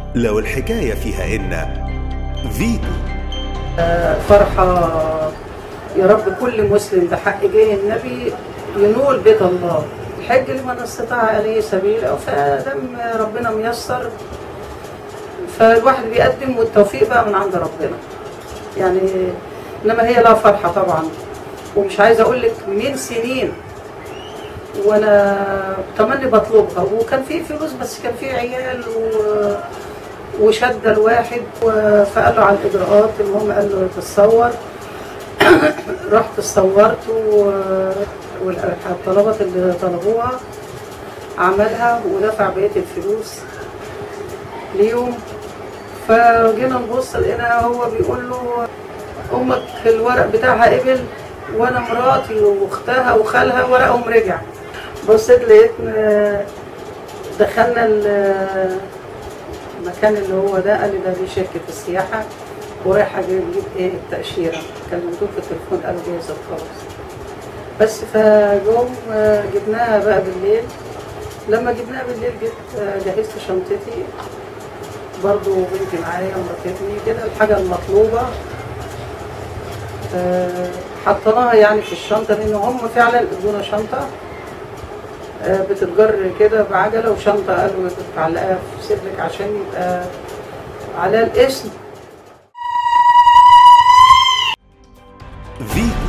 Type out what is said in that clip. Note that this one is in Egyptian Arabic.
لو الحكاية فيها إن فيتو فرحة يا رب كل مسلم بحق جاه النبي ينول بيت الله الحج لمن استطاع إليه سبيلا فدم ربنا ميسر فالواحد بيقدم والتوفيق بقى من عند ربنا يعني انما هي لها فرحة طبعا ومش عايزة اقول لك من سنين وانا تملي بطلبها وكان في فلوس بس كان في عيال و... وشد الواحد و- فقال له على الاجراءات المهم قال له تتصور رحت اتصورت و- والطلبات اللي طلبوها عملها ودفع بقيه الفلوس ليهم فجينا نبص لقينا هو بيقول له امك الورق بتاعها قبل وانا مراتي واختها وخالها ورقهم رجع بصيت لقيت م- دخلنا ال- المكان اللي هو ده قال لي ده دي شركه السياحه ورايحه اجيب اجيب ايه التاشيره كلمتوه في التليفون قالوا جاهزه خلاص بس فجم آه، جبناها بقى بالليل لما جبناها بالليل جيت آه، جهزت شنطتي برضو بنتي معايا مراتبني كده الحاجة المطلوبة آه، حطيناها يعني في الشنطة لأن هم فعلا ادونا شنطة آه، بتتجر كده بعجلة وشنطة قالوا تعلقها في صدرك عشان يبقى على الاسم فيتو